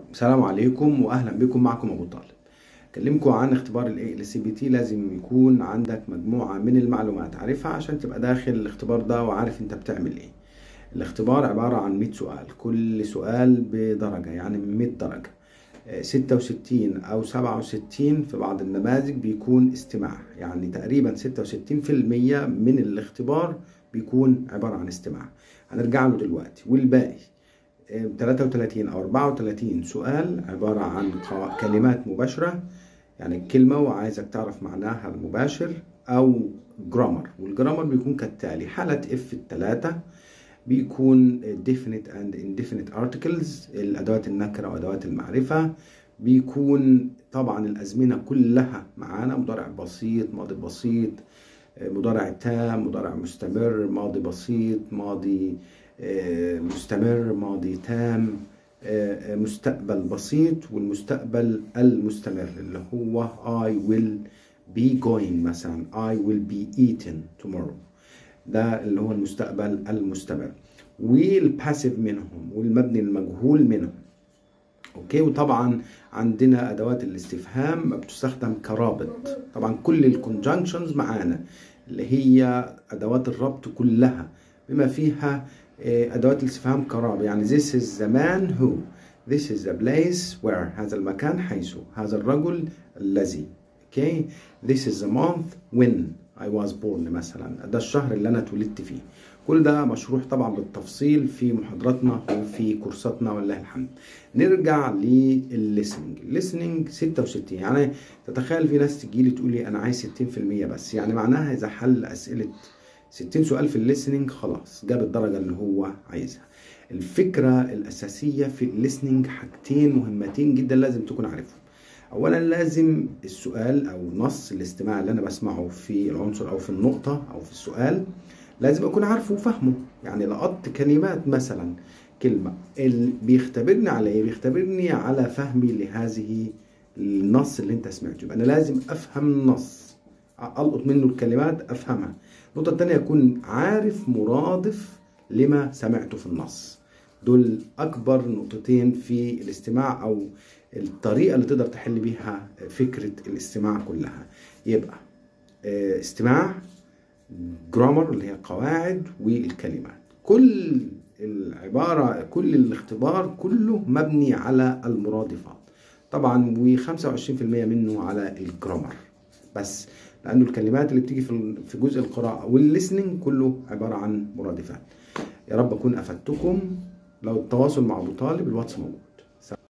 السلام عليكم واهلا بكم معكم ابو طالب اكلمكم عن اختبار الاي سي بي تي لازم يكون عندك مجموعه من المعلومات عارفها عشان تبقى داخل الاختبار ده وعارف انت بتعمل ايه الاختبار عباره عن 100 سؤال كل سؤال بدرجه يعني 100 درجه 66 او 67 في بعض النماذج بيكون استماع يعني تقريبا 66% من الاختبار بيكون عباره عن استماع هنرجع له دلوقتي والباقي 33 او 34 سؤال عبارة عن كلمات مباشرة يعني كلمة وعايزك تعرف معناها المباشر او جرامر والجرامر بيكون كالتالي حالة اف الثلاثة بيكون definite and indefinite articles الادوات النكرة وادوات المعرفة بيكون طبعا الازمنة كلها معانا مضارع بسيط ماضي بسيط مضارع تام مضارع مستمر ماضي بسيط ماضي مستمر ماضي تام مستقبل بسيط والمستقبل المستمر اللي هو I will be going مثلا I will be eaten tomorrow ده اللي هو المستقبل المستمر والباسيف منهم والمبني المجهول منهم اوكي وطبعا عندنا ادوات الاستفهام بتستخدم كرابط طبعا كل الكونجنكشنز معانا اللي هي ادوات الربط كلها بما فيها ادوات الاستفهام كرابط يعني this is the man who this is the place where هذا المكان حيث هذا الرجل الذي اوكي this is the month when I was born مثلا ده الشهر اللي انا اتولدت فيه كل ده مشروح طبعا بالتفصيل في محاضراتنا وفي كورساتنا والله الحمد نرجع للليسننج الليسننج 66 يعني تتخيل في ناس تجي لي تقول لي انا عايز 60% بس يعني معناها اذا حل اسئله 60 سؤال في الليسننج خلاص جاب الدرجه اللي هو عايزها الفكره الاساسيه في الليسننج حاجتين مهمتين جدا لازم تكون عارفهم اولا لازم السؤال او نص الاستماع اللي انا بسمعه في العنصر او في النقطه او في السؤال لازم اكون عارفه وفاهمه يعني لقطت كلمات مثلا كلمه اللي بيختبرني على ايه بيختبرني على فهمي لهذه النص اللي انت سمعته يبقى انا لازم افهم النص القط منه الكلمات افهمها النقطه الثانيه اكون عارف مرادف لما سمعته في النص دول اكبر نقطتين في الاستماع او الطريقه اللي تقدر تحل بيها فكره الاستماع كلها يبقى استماع جرامر اللي هي قواعد والكلمات كل العباره كل الاختبار كله مبني على المرادفات طبعا و25% منه على الجرامر بس لانه الكلمات اللي بتيجي في جزء القراءه والليسننج كله عباره عن مرادفات يا رب اكون افدتكم لو التواصل مع ابو طالب الواتس موجود